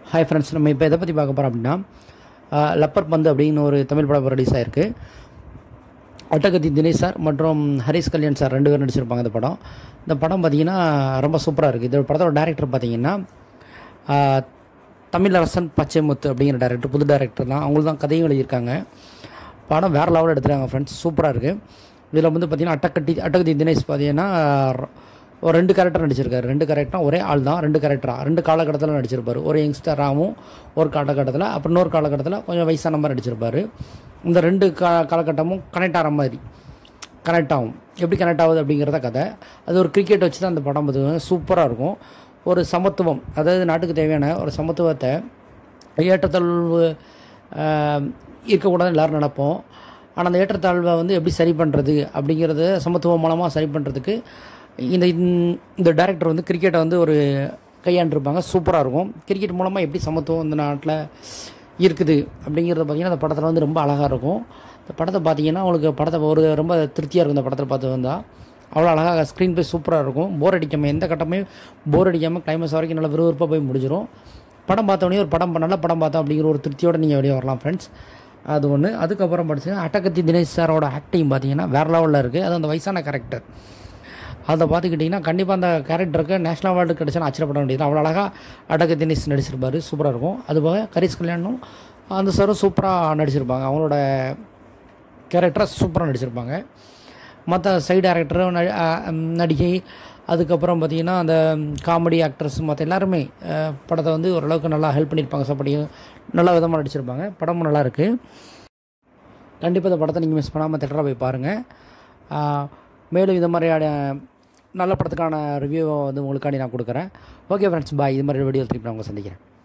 hi friends நம்ம இப்போ எதை பற்றி பார்க்க போகிறோம் அப்படின்னா ஆஹ், லப்பர் பந்து அப்படின்னு ஒரு தமிழ் படம் ரிலீஸ் ஆயிருக்கு அட்டகத்தி தினேஷ் சார் மற்றும் ஹரிஷ் கல்யாண் சார் ரெண்டு பேரும் நடிச்சிருப்பாங்க இந்த படம் இந்த படம் பார்த்தீங்கன்னா ரொம்ப சூப்பராக இருக்குது இந்த படத்தோட டேரக்டர் பார்த்தீங்கன்னா ஆஹ், தமிழரசன் பச்சைமுத்து அப்படிங்கிற டேரக்டர் புது டேரக்டர் தான் அவங்களுக்கு தான் கதையும் எழுதியிருக்காங்க படம் வேறு லெவலில் எடுத்துருக்காங்க ஃப்ரெண்ட்ஸ் சூப்பராக இருக்குது இதில் வந்து பார்த்தீங்கன்னா அட்டக்கட்டி அட்டகத்தி தினேஷ் பார்த்தீங்கன்னா ர- ஒரு ரெண்டு கேரக்டர் நடிச்சிருக்காரு ரெண்டு கேரக்டரும் ஒரே ஆள் தான் ரெண்டு கேரக்டராக ரெண்டு காலகட்டத்தில் நடிச்சிருப்பார் ஒரு யங்ஸ்டராகவும் ஒரு காலகட்டத்தில் அப்புறம் இன்னொரு காலகட்டத்தில் கொஞ்சம் வயசான மாதிரி நடிச்சிருப்பார் இந்த ரெண்டு கா காலகட்டமும் கனெக்ட் ஆகிற மாதிரி கனெக்ட் ஆகும் எப்படி கனெக்ட் ஆகுது அப்படிங்கிறத கதை அது ஒரு கிரிக்கெட் வச்சு தான் அந்த படம் பார்த்துக்கோங்க சூப்பராக இருக்கும் ஒரு சமத்துவம் அதாவது நாட்டுக்கு தேவையான ஒரு சமத்துவத்தை ஏற்றத்தாழ்வு ஆஹ், இருக்கக்கூடாதுன்னு எல்லோரும் நினைப்போம் ஆனால் அந்த ஏற்றத்தாழ்வை வந்து எப்படி சரி பண்ணுறது அப்படிங்கிறத சமத்துவம் மூலமாக சரி பண்ணுறதுக்கு இந்த இந்த டைரக்டர் வந்து கிரிக்கெட்டை வந்து ஒரு கையாண்டிருப்பாங்க சூப்பராக இருக்கும் கிரிக்கெட் மூலமாக எப்படி சமத்துவம் இந்த நாட்டில் இருக்குது அப்படிங்கிறத பார்த்தீங்கன்னா அந்த படத்தில் வந்து ரொம்ப அழகாக இருக்கும் இந்த படத்தை பார்த்தீங்கன்னா உங்களுக்கு படத்தை ஒரு ரொம்ப திருப்தியாக இருக்கும் இந்த படத்தில் பார்த்து வந்தால் அவ்வளோ அழகாக ஸ்க்ரீன் ப்ளே சூப்பராக இருக்கும் போர் அடிக்காமல் எந்த கட்டமே போர் அடிக்காமல் கிளைமேக்ஸ் வரைக்கும் நல்லா விறுவிறுப்பாக போய் முடிஞ்சிடும் படம் பார்த்தோன்னே ஒரு படம் நல்ல படம் பார்த்தோம் அப்படிங்கிற ஒரு திருப்தியோடு நீங்கள் வெளியே வரலாம் ஃப்ரெண்ட்ஸ் அது ஒன்று அதுக்கப்புறம் படிச்சுன்னா அட்டகத்தி தினேஷ் சாரோட ஆக்டிங் பார்த்தீங்கன்னா வேறு லெவலில் இருக்குது அது அந்த வயசான கேரக்டர் அதை பார்த்துக்கிட்டிங்கன்னா கண்டிப்பாக அந்த கேரக்டருக்கு நேஷனல் அவார்டு கிடைச்சா ஆச்சரியப்பட வேண்டியது அவ்வளோ அழகாக அடக்க தினேஷ் நடிச்சிருப்பார் சூப்பராக இருக்கும் அது போக கரிஷ் கல்யாணும் அந்த சாரும் சூப்பராக நடிச்சிருப்பாங்க அவங்களோட கேரக்டரை சூப்பராக நடிச்சிருப்பாங்க மற்ற சைடு டேரக்டரும் நடி அஹ் உம் நடிகை அதுக்கப்புறம் பார்த்திங்கன்னா அந்த காமெடி ஆக்ட்ரஸ் மற்ற எல்லாருமே அஹ் படத்தை வந்து ஓரளவுக்கு நல்லா ஹெல்ப் பண்ணியிருப்பாங்க சப்படி நல்ல விதமாக நடிச்சிருப்பாங்க படமும் நல்லா இருக்குது கண்டிப்பாக இந்த படத்தை நீங்கள் மிஸ் பண்ணாமல் தேட்டராக போய் பாருங்கள் மேலும் இந்த மாதிரியான நல்ல படத்துக்கான ரிவ்யூவை வந்து உங்களுக்காண்டி நான் கொடுக்குறேன் ஓகே ஃப்ரெண்ட்ஸ் பாய் இது மாதிரி வீடியோ திருப்பி நான் உங்களை சந்திக்கிறேன்